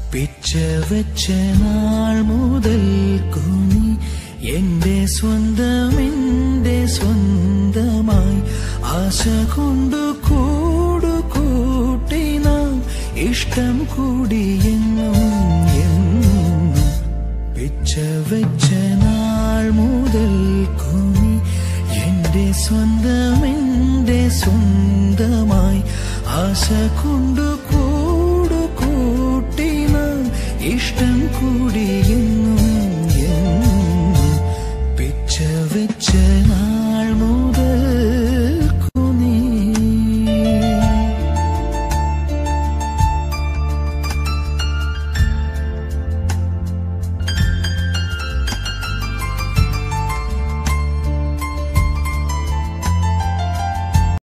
പിച്ച വെച്ച നാൾ മുതൽ കുനി എന്റെ സ്വന്തം എന്റെ സ്വന്തമായി ആശ കൊണ്ട് കൂടു കൂട്ടി നാം ഇഷ്ടം കൂടിയെന്നും എന്നും പിച്ച വെച്ച നാൾ മുതൽ കുനി എന്റെ സ്വന്തം എന്റെ സ്വന്തമായി ആശ കൊണ്ട് കൂടു കൂട്ടി നാം ഇഷ്ടം കൂടിയെന്നും എന്നും പിച്ച വെച്ച നാൾ